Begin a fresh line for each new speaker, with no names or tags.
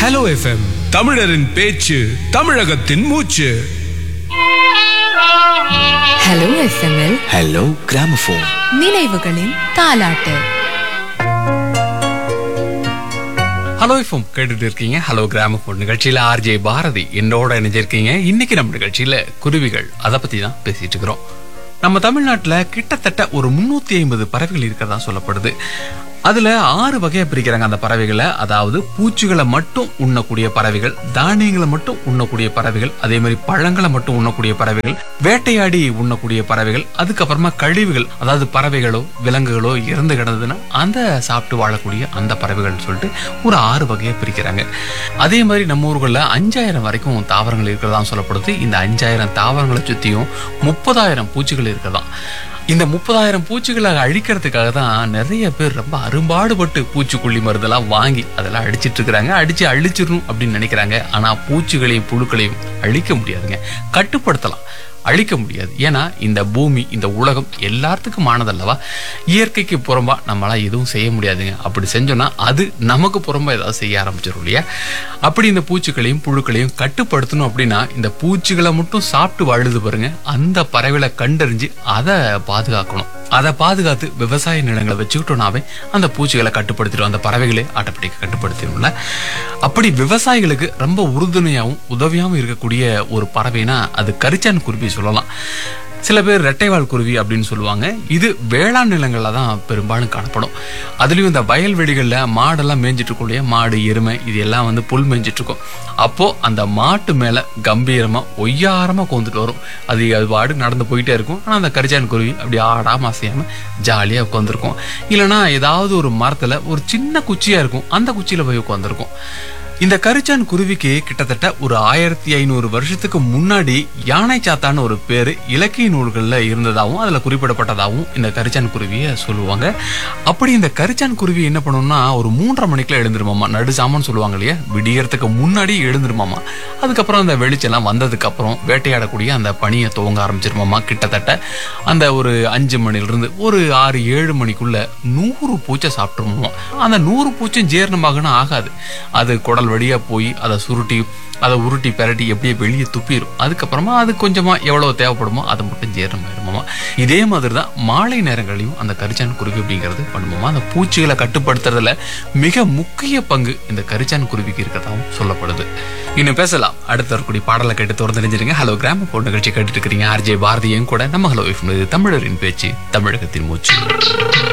hello FM தமிழரின் பேச்சு தமிழகத்தின் மூச்சு
ஹலோ எஃப்எம்எல்
ஹலோ கிராமபோன்
நினைவுகளின் தாலாட்டு
ஹலோ எஃப்எம் கேட்டுட்டு இருக்கீங்க ஹலோ கிராமபோன் நிகழ்ச்சியில ஆர்ஜே பாரதி என்னோட இணைஞ்சிருக்கீங்க இன்னைக்கு நம்ம நிகழ்ச்சியில குருவிகள் அதை பத்தி தான் பேசிட்டு இருக்கிறோம் நம்ம தமிழ்நாட்டுல கிட்டத்தட்ட ஒரு முன்னூத்தி ஐம்பது பறவைகள் இருக்கிறதா சொல்லப்படுது அதுல ஆறு வகையா பிரிக்கிறாங்க அந்த பறவைகளை அதாவது பூச்சிகளை மட்டும் உண்ணக்கூடிய பறவைகள் தானியங்களை மட்டும் உண்ணக்கூடிய பறவைகள் அதே மாதிரி பழங்களை மட்டும் உண்ணக்கூடிய பறவைகள் வேட்டையாடி உண்ணக்கூடிய பறவைகள் அதுக்கப்புறமா கழிவுகள் அதாவது பறவைகளோ விலங்குகளோ இறந்து கிடந்ததுன்னா அந்த சாப்பிட்டு வாழக்கூடிய அந்த பறவைகள் சொல்லிட்டு ஒரு ஆறு வகையை பிரிக்கிறாங்க அதே மாதிரி நம்ம ஊர்களில் அஞ்சாயிரம் வரைக்கும் தாவரங்கள் இருக்கிறதா சொல்லப்படுது இந்த அஞ்சாயிரம் தாவரங்களை சுற்றியும் முப்பதாயிரம் பூச்சிகள் இருக்கிறதாம் இந்த முப்பதாயிரம் பூச்சிகளை அழிக்கிறதுக்காக தான் நிறைய பேர் ரொம்ப அரும்பாடுபட்டு பூச்சிக்கொல்லி மருந்தெல்லாம் வாங்கி அதெல்லாம் அடிச்சிட்டு இருக்கிறாங்க அடிச்சு அழிச்சிடணும் அப்படின்னு நினைக்கிறாங்க ஆனா பூச்சிகளையும் புழுக்களையும் அழிக்க முடியாதுங்க கட்டுப்படுத்தலாம் அழிக்க முடியாது ஏன்னா இந்த பூமி இந்த உலகம் எல்லாத்துக்கும் ஆனதல்லவா இயற்கைக்கு புறம்பா நம்மளால எதுவும் செய்ய முடியாதுங்க அப்படி செஞ்சோம்னா அது நமக்கு புறம்பா ஏதாவது செய்ய ஆரம்பிச்சிடும் இல்லையா அப்படி இந்த பூச்சிகளையும் புழுக்களையும் கட்டுப்படுத்தணும் அப்படின்னா இந்த பூச்சிகளை மட்டும் சாப்பிட்டு வாழுது பாருங்க அந்த பறவைகளை கண்டறிஞ்சு அதை பாதுகாக்கணும் அதை பாதுகாத்து விவசாய நிலங்களை வச்சுக்கிட்டோம்னாவே அந்த பூச்சிகளை கட்டுப்படுத்திடும் அந்த பறவைகளே ஆட்டோமேட்டிக்காக கட்டுப்படுத்திடும்ல அப்படி விவசாயிகளுக்கு ரொம்ப உறுதுணையாகவும் உதவியாகவும் இருக்கக்கூடிய ஒரு பறவைனா அது கரிச்சான் குருவி சொல்லலாம் சில பேர் ரெட்டைவால் குருவி அப்படின்னு சொல்லுவாங்க இது வேளாண் நிலங்கள்ல தான் பெரும்பாலும் காணப்படும் அதுலயும் இந்த வயல்வெளிகளில் மாடெல்லாம் மேய்ஞ்சிட்டு இருக்கும் இல்லையா மாடு எருமை இது எல்லாம் வந்து புல் மேய்ஞ்சிட்டு இருக்கும் அப்போ அந்த மாட்டு மேல கம்பீரமா ஒய்யாரமா கோந்துட்டு வரும் அது அது பாடு நடந்து போயிட்டே இருக்கும் ஆனா அந்த கரிச்சான் குருவி அப்படி ஆடாம அசையாம ஜாலியா உட்காந்துருக்கும் இல்லைன்னா ஏதாவது ஒரு மரத்துல ஒரு சின்ன குச்சியா இருக்கும் அந்த குச்சியில போய் உட்காந்துருக்கும் இந்த கரிச்சான் குருவிக்கு கிட்டத்தட்ட ஒரு ஆயிரத்தி ஐநூறு வருஷத்துக்கு முன்னாடி யானை சாத்தான்னு ஒரு பேரு இலக்கிய நூல்கள்ல இருந்ததாகவும் அதுல குறிப்பிடப்பட்டதாகவும் இந்த கரிச்சான் குருவியை சொல்லுவாங்க அப்படி இந்த கரிச்சான் குருவி என்ன பண்ணும்னா ஒரு மூன்றரை மணிக்குள்ள எழுந்துருமாமா நடுசாமன்னு சொல்லுவாங்க இல்லையா விடியறதுக்கு முன்னாடி எழுந்துருமாமா அதுக்கப்புறம் அந்த வெளிச்செல்லாம் வந்ததுக்கு அப்புறம் வேட்டையாடக்கூடிய அந்த பணியை துவங்க ஆரம்பிச்சிருமாமா கிட்டத்தட்ட அந்த ஒரு அஞ்சு மணில இருந்து ஒரு ஆறு ஏழு மணிக்குள்ள நூறு பூச்சை சாப்பிட்டுருமாமா அந்த நூறு பூச்சும் ஜீரணமாகணும் ஆகாது அது குடல் வழியா போய் அதை சுருட்டி அதை உருட்டி பெரட்டி எப்படியே வெளியே துப்பிடும் அதுக்கப்புறமா அது கொஞ்சமா எவ்வளவு தேவைப்படுமோ அதை மட்டும் ஜீரணம் ஆயிடுமாமா இதே மாதிரி தான் மாலை நேரங்களையும் அந்த கரிச்சான் குருவி அப்படிங்கிறது பண்ணுமாமா அந்த பூச்சிகளை கட்டுப்படுத்துறதுல மிக முக்கிய பங்கு இந்த கரிச்சான் குருவிக்கு இருக்கிறதாவும் சொல்லப்படுது இன்னும் பேசலாம் அடுத்த வரக்கூடிய பாடலை கேட்டு தொடர்ந்து நினைஞ்சிருங்க ஹலோ கிராம போன் நிகழ்ச்சி கேட்டுட்டு இருக்கிறீங்க ஆர்ஜே பாரதியும் கூட நம்ம ஹலோ தமிழரின் பேச்சு தமிழகத்தின் மூச்சு